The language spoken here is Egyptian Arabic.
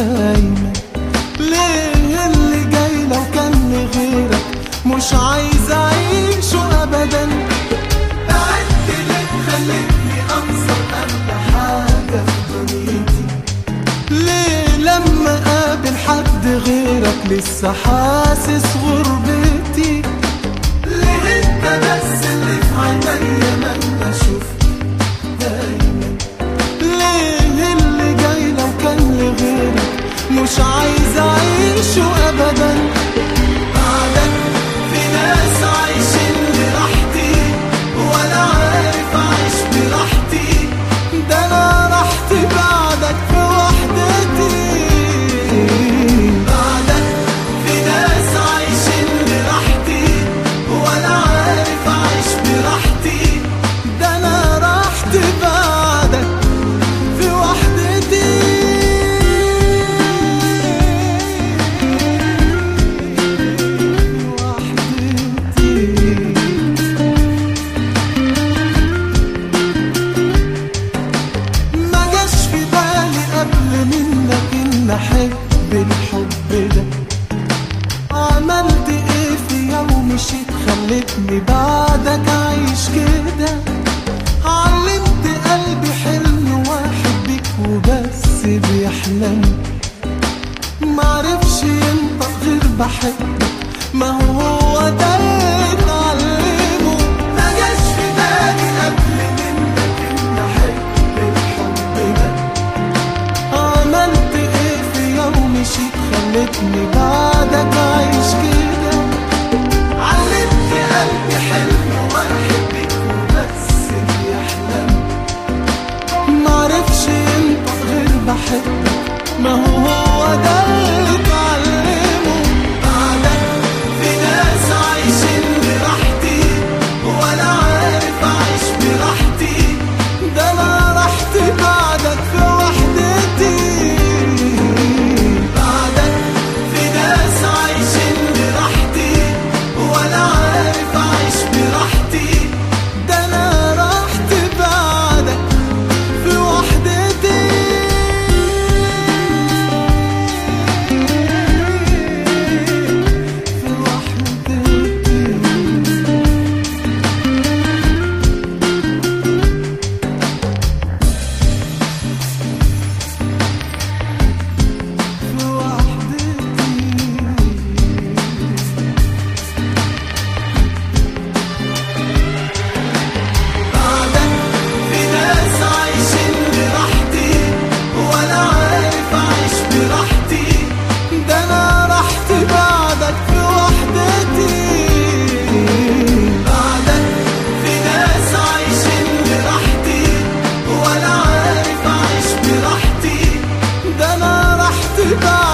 دايما ليه اللي جاي لو كان غيرك مش عايز اعيشه ابدا بعدت ليه خلتني انسى اغلى حاجه في دنيتي ليه لما قابل حد غيرك لسه حاسس غربتي ليه انت بس اللي في عينيا ما اشوف دايما ليه اللي جاي لو كان لغيرك مش عايز اعيشه ابدا بعدك في ناس عايشين لراحتي ولا عارف اعيش براحتي ده انا راحتي بعدك في وحدتي بعدك في ناس عايشين لراحتي ولا عارف اعيش براحتي ده انا راحتي بعدك في وحدتي وحدتي ما جاش في بالي قبل منك ان احب الحب ده عملت ايه في يوم مشيت خلتني بعدك اعيش كده علمت قلبي حلم واحد بيك وبس بيحلم معرفش ينطق غير بحبك ما هو هو ده اللي اتعلمه ما جاش في بالي قبل منك ان احب الحب ده عملت ايه في يوم مشيت خلتني بعدك اعيش كده علمت قلبي حلم واحد بيك وبس بيحلم معرفش ينطق غير بحبك ما هو هو ده اللي اتعلمه بعدك في ناس عايشين براحتي ولا عارف اعيش براحتي ده انا راحتي بعدك في وحدتي بعدك في ناس عايشين براحتي ولا عارف اعيش براحتي ده انا راحتي بعدك في وحدتي في وحدتي في وحدتي بعدك في ناس عايشين براحتي ولا عارف اعيش براحتي ده انا راحتي بعدك في وحدتي بعدك في ناس عايشين براحتي ولا عارف اعيش براحتي ده انا راحتي بعدك